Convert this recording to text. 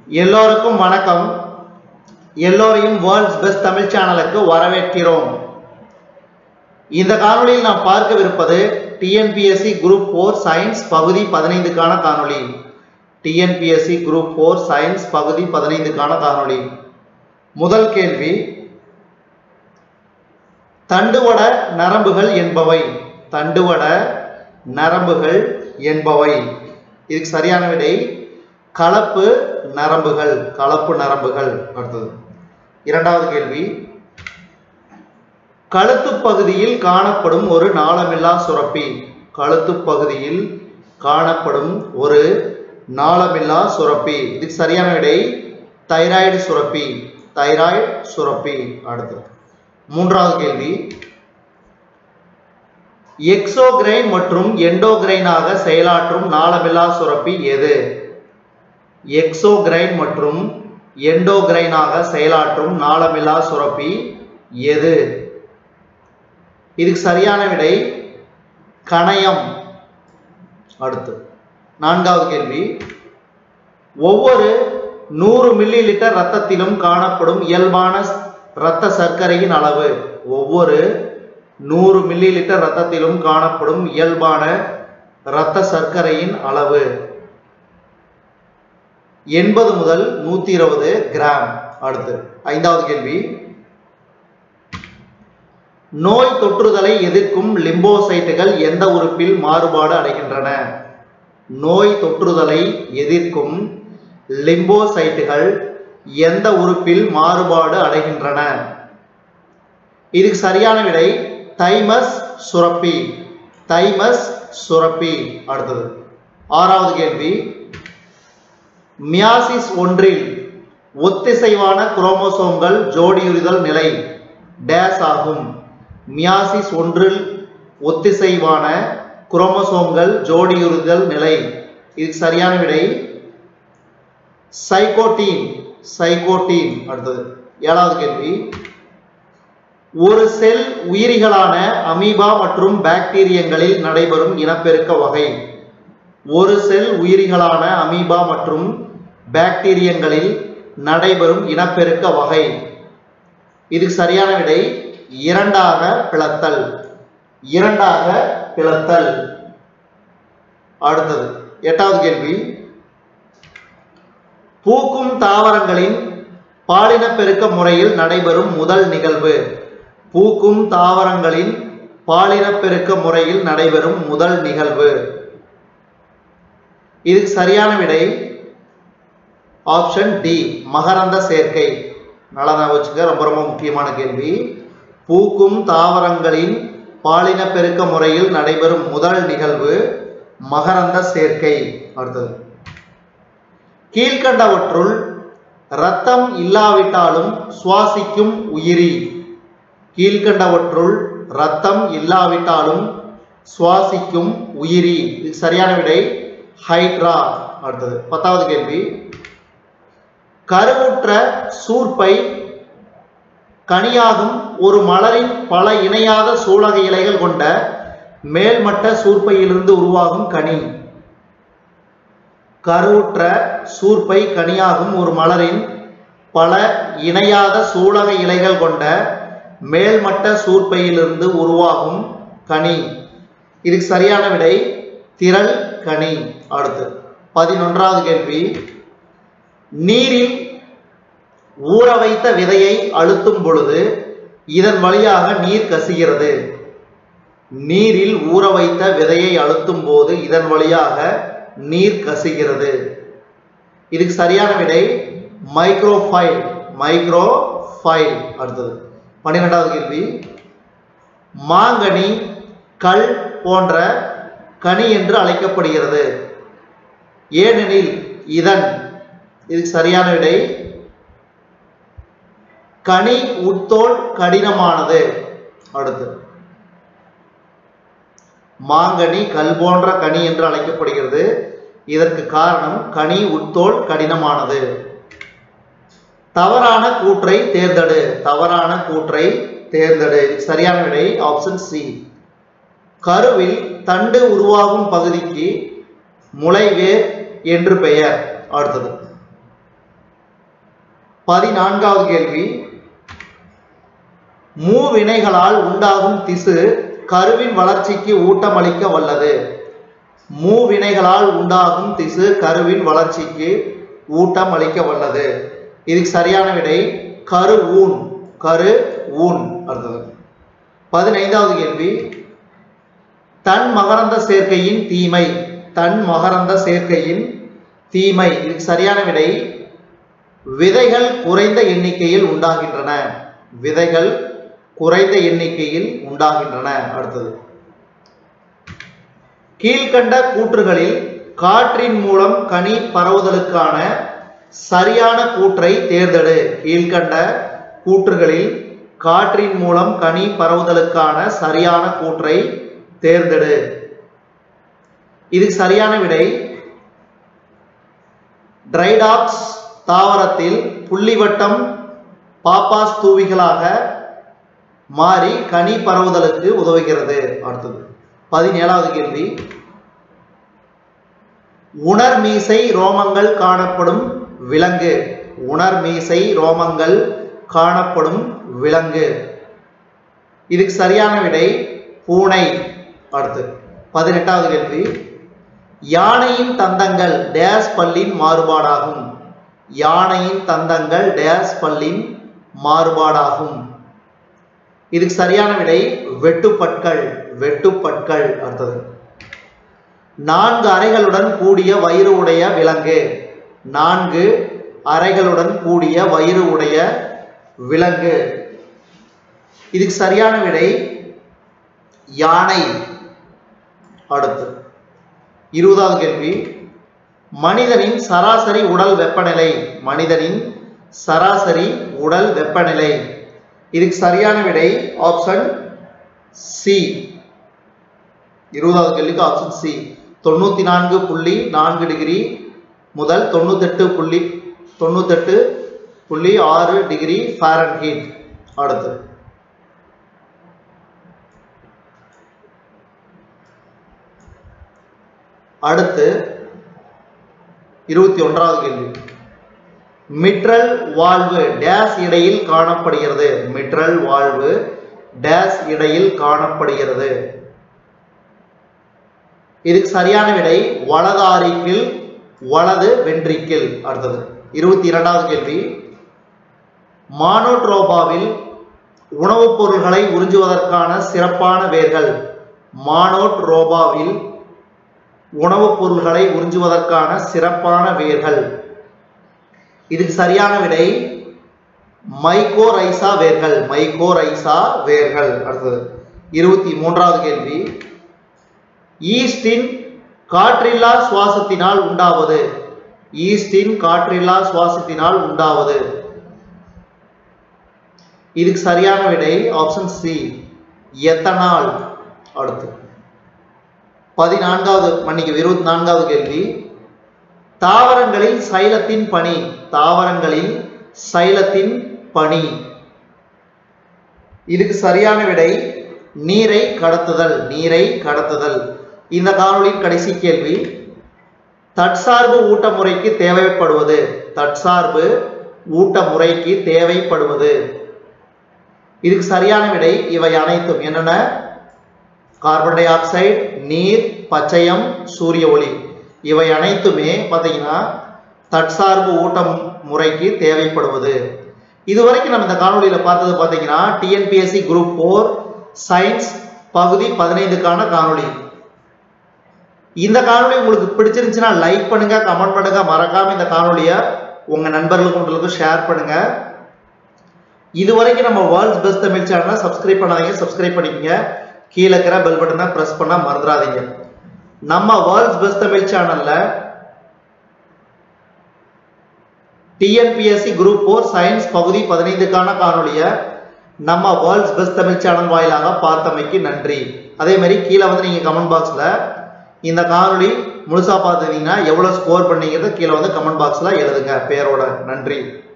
எல்லோருக்கும் வணக்கம் எல்லோரையும் வேர்ல்ட்ஸ் பெஸ்ட் தமிழ் சேனலுக்கு வரவேற்கிறோம் இந்த காணொளியில் நாம் பார்க்கவிருப்பது டிஎன்பிஎஸ்சி குரூப் ஃபோர் சயின்ஸ் பகுதி பதினைந்துக்கான காணொளி டிஎன்பிஎஸ்சி குரூப் ஃபோர் சயின்ஸ் பகுதி பதினைந்துக்கான காணொளி முதல் கேள்வி தண்டுவட நரம்புகள் என்பவை தண்டுவட நரம்புகள் என்பவை இதுக்கு சரியான விடை கலப்பு நரம்புகள் கலப்பு நரம்புகள் அடுத்தது இரண்டாவது கேள்வி கழுத்து பகுதியில் காணப்படும் ஒரு நாளமில்லா சுரப்பி கழுத்து பகுதியில் காணப்படும் ஒரு நாளமில்லா சுரப்பி இதுக்கு சரியான விடை தைராய்டு சுரப்பி தைராய்டு சுரப்பி அடுத்தது மூன்றாவது கேள்வி எக்ஸோகிரைன் மற்றும் எண்டோகிரைனாக செயலாற்றும் நாளமில்லா சுரப்பி எது எக்ஸோகிரைன் மற்றும் எண்டோகிரைனாக செயலாற்றும் நாளமில்லா சுரப்பி எது இதுக்கு சரியான விடை கணையம் அடுத்து நான்காவது கேள்வி ஒவ்வொரு நூறு மில்லி லிட்டர் ரத்தத்திலும் காணப்படும் இயல்பான இரத்த சர்க்கரையின் அளவு ஒவ்வொரு நூறு மில்லி லிட்டர் ரத்தத்திலும் காணப்படும் இயல்பான இரத்த சர்க்கரையின் அளவு எண்பது முதல் நூத்தி இருபது கிராம் அடுத்து ஐந்தாவது கேள்வி நோய் தொற்றுதலை எதிர்க்கும் லிம்போசைட்டுகள் எந்த உறுப்பில் மாறுபாடு அடைகின்றன நோய் தொற்றுதலை எதிர்க்கும் லிம்போசைட்டுகள் எந்த உறுப்பில் மாறுபாடு அடைகின்றன இதுக்கு சரியான விடை தைமஸ் சுரப்பி தைமஸ் சுரப்பி அடுத்தது ஆறாவது கேள்வி மியாசிஸ் ஒன்றில் ஒத்திசைவான குரோமோசோம்கள் ஜோடியுறுதல் நிலை டேஸ் ஆகும் மியாசிஸ் ஒன்றில் ஒத்திசைவான குரோமோசோம்கள் ஜோடியுறுதல் நிலை இதுக்கு சரியான விடை சைகோட்டீன் சைகோட்டீன் அடுத்தது ஏழாவது கேள்வி ஒரு செல் உயிரிகளான அமீபா மற்றும் பாக்டீரியங்களில் நடைபெறும் இனப்பெருக்க வகை ஒரு செல் உயிரிகளான அமீபா மற்றும் பாக்டீரியங்களில் நடைபெறும் இனப்பெருக்க வகை இதுக்கு சரியான விடை இரண்டாக பிளத்தல் இரண்டாக பிளத்தல் அடுத்தது எட்டாவது கேள்வி பூக்கும் தாவரங்களின் பாலினப்பெருக்க முறையில் நடைபெறும் முதல் நிகழ்வு பூக்கும் தாவரங்களின் பாலினப்பெருக்க முறையில் நடைபெறும் முதல் நிகழ்வு இதுக்கு சரியான விடை ஆப்ஷன் டி மகரந்த சேர்க்கை நல்லா தான் வச்சுக்க ரொம்ப ரொம்ப முக்கியமான கேள்வி பூக்கும் தாவரங்களின் பாலின பெருக்க முறையில் நடைபெறும் முதல் நிகழ்வு மகரந்த சேர்க்கை அடுத்தது கீழ்கண்டவற்றுள் இரத்தம் இல்லாவிட்டாலும் சுவாசிக்கும் உயிரி கீழ்கண்டவற்றுள் இரத்தம் இல்லாவிட்டாலும் சுவாசிக்கும் உயிரி இது சரியான விடை ஹைட்ரா அடுத்தது பத்தாவது கேள்வி கருவுற்ற சூர்ப்பை கனியாகும் ஒரு மலரின் பல இணையாத சூலக இலைகள் கொண்ட மேல்மட்ட சூர்ப்பையிலிருந்து உருவாகும் கனி கருவுற்ற சூர்ப்பை கனியாகும் ஒரு மலரின் பல இணையாத சூலக இலைகள் கொண்ட மேல்மட்ட சூர்ப்பையிலிருந்து உருவாகும் கனி இதுக்கு சரியான விடை திரள் கனி அடுத்து பதினொன்றாவது கேள்வி நீரில் ஊற வைத்த விதையை அழுத்தும் பொழுது இதன் வழியாக நீர் கசிகிறது நீரில் ஊற வைத்த விதையை அழுத்தும் போது இதன் வழியாக நீர் கசிகிறது இதுக்கு சரியான விடை மைக்ரோஃபைல் மைக்ரோஃபைல் அடுத்தது பன்னிரெண்டாவது கேள்வி மாங்கனி கல் போன்ற கனி என்று அழைக்கப்படுகிறது ஏனெனில் இதன் இதுக்கு சரியான விடை கனி உட்தோல் கடினமானது அடுத்து மாங்கனி கல் போன்ற கனி என்று அழைக்கப்படுகிறது இதற்கு காரணம் கனி உட்தோல் கடினமானது தவறான கூற்றை தேர்ந்தெடு தவறான கூற்றை தேர்ந்தெடு சரியான விடை ஆப்ஷன் சி கருவில் தண்டு உருவாகும் பகுதிக்கு முளைவேர் என்று பெயர் அடுத்தது பதினான்காவது கேள்வி மூவினைகளால் உண்டாகும் திசு கருவின் வளர்ச்சிக்கு ஊட்டமளிக்க வல்லது மூவினைகளால் உண்டாகும் திசு கருவின் வளர்ச்சிக்கு ஊட்டம் அளிக்க வல்லது இதுக்கு சரியான விடை கரு ஊன் கரு ஊன் அடுத்தது பதினைந்தாவது கேள்வி தன் மகரந்த சேர்க்கையின் தீமை தன் மகரந்த சேர்க்கையின் தீமை இதுக்கு சரியான விடை விதைகள் குறைந்த எண்ணிக்கையில் உண்டாகின்றன விதைகள் குறைந்த எண்ணிக்கையில் உண்டாகின்றன அடுத்தது கீழ்கண்ட கூற்றுகளில் காற்றின் மூலம் கனி பரவுதலுக்கான சரியான கூற்றை தேர்ந்தெடு கீழ்கண்ட கூற்றுகளில் காற்றின் மூலம் கனி பரவுதலுக்கான சரியான கூற்றை தேர்ந்தெடு இதுக்கு சரியான விடை ட்ரைடாப்ஸ் தாவரத்தில் புள்ளிவட்டம் பாப்பாஸ் தூவிகளாக மாறி கனி பரவுதலுக்கு உதவுகிறது அடுத்தது பதினேழாவது கேள்வி உணர் மீசை ரோமங்கள் காணப்படும் விலங்கு உணர் மீசை ரோமங்கள் காணப்படும் விலங்கு இதுக்கு சரியான விடை பூனை அடுத்து பதினெட்டாவது கேள்வி யானையின் தந்தங்கள் டேஸ் பல்லின் மாறுபாடாகும் யானையின் தந்தங்கள் டேஸ் பல்லின் மாறுபாடாகும் இதுக்கு சரியான விடை வெட்டுப்பற்கள் வெட்டுப்பற்கள் அடுத்தது நான்கு அறைகளுடன் கூடிய வயிறு உடைய விலங்கு நான்கு அறைகளுடன் கூடிய வயிறு உடைய விலங்கு இதுக்கு சரியான விடை யானை அடுத்து இருபதாவது கேள்வி மனிதனின் சராசரி உடல் வெப்பநிலை மனிதனின் சராசரி உடல் வெப்பநிலை இதுக்கு சரியான விடை ஆப்ஷன் சி இருபதாவது கேள்விக்கு ஆப்ஷன் சி தொண்ணூத்தி நான்கு புள்ளி நான்கு டிகிரி முதல் தொண்ணூத்தெட்டு புள்ளி தொண்ணூத்தெட்டு புள்ளி ஆறு டிகிரி ஃபாரன்ஹீட் அடுத்து அடுத்து இருபத்தி ஒன்றாவது கேள்வி மிட்ரல் வாழ்வு டேஸ் இடையில் காணப்படுகிறது மிட்ரல் வாழ்வு டேஸ் இடையில் காணப்படுகிறது இதுக்கு சரியான விடை வலது ஆரிக்கில் வலது வென்ட்ரிக்கில் அடுத்தது இருபத்தி இரண்டாவது கேள்வி மானோட்ரோபாவில் உணவுப் பொருள்களை உறிஞ்சுவதற்கான சிறப்பான வேர்கள் மானோட்ரோபாவில் உணவுப் பொருள்களை உறிஞ்சுவதற்கான சிறப்பான வேர்கள் இதுக்கு சரியான விடை மைகோரைசா வேர்கள் மைகோரைசா வேர்கள் அடுத்தது இருபத்தி மூன்றாவது கேள்வி ஈஸ்டின் காற்றில்லா சுவாசத்தினால் உண்டாவது ஈஸ்டின் காற்றில்லா சுவாசத்தினால் உண்டாவது இதுக்கு சரியான விடை ஆப்ஷன் சி எத்தனால் அடுத்து பதினான்காவது மன்னிக்கு இருபத்தி நான்காவது கேள்வி தாவரங்களில் சைலத்தின் பணி தாவரங்களில் சைலத்தின் பணி இதுக்கு சரியான விடை நீரை கடத்துதல் நீரை கடத்துதல் இந்த காணொளியின் கடைசி கேள்வி தற்சார்பு ஊட்ட முறைக்கு தேவைப்படுவது தற்சார்பு ஊட்ட முறைக்கு தேவைப்படுவது இதுக்கு சரியான விடை இவை அனைத்தும் என்னென்ன கார்பன் டை ஆக்சைடு நீர் பச்சையம் சூரிய ஒளி இவை அனைத்துமே பார்த்தீங்கன்னா தற்சார்பு ஊட்டம் முறைக்கு தேவைப்படுவது இதுவரைக்கும் நம்ம இந்த காணொலியில் பார்த்தது பார்த்தீங்கன்னா டிஎன்பிஎஸ்சி குரூப் ஃபோர் சயின்ஸ் பகுதி பதினைந்துக்கான காணொளி இந்த காணொளி உங்களுக்கு பிடிச்சிருந்துச்சுன்னா லைக் பண்ணுங்க கமெண்ட் பண்ணுங்க மறக்காம இந்த காணொலியை உங்க நண்பர்களுக்கு உங்களுக்கு ஷேர் பண்ணுங்க இதுவரைக்கும் நம்ம வேர்ல்ட்ஸ் பெஸ்ட் தமிழ் சேனலை சப்ஸ்கிரைப் பண்ணாதீங்க சப்ஸ்கிரைப் பண்ணிக்கங்க கீழே இருக்கிற பெல் பட்டனை ப்ரெஸ் பண்ண மறந்துடாதீங்க நம்ம வேர்ல்ட்ஸ் பெஸ்ட் தமிழ் சேனல்ல டிஎன்பிஎஸ்சி குரூப் ஃபோர் சயின்ஸ் பகுதி பதினைந்துக்கான காணொலியை நம்ம வேர்ல்ட்ஸ் பெஸ்ட் தமிழ் சேனல் வாயிலாக பார்த்தமைக்கு நன்றி அதே மாதிரி கீழே வந்து நீங்கள் கமெண்ட் பாக்ஸில் இந்த காணொளி முழுசாக பார்த்துருந்தீங்கன்னா எவ்வளோ ஸ்கோர் பண்ணீங்கிறத கீழே வந்து கமெண்ட் பாக்ஸில் எழுதுங்க பேரோட நன்றி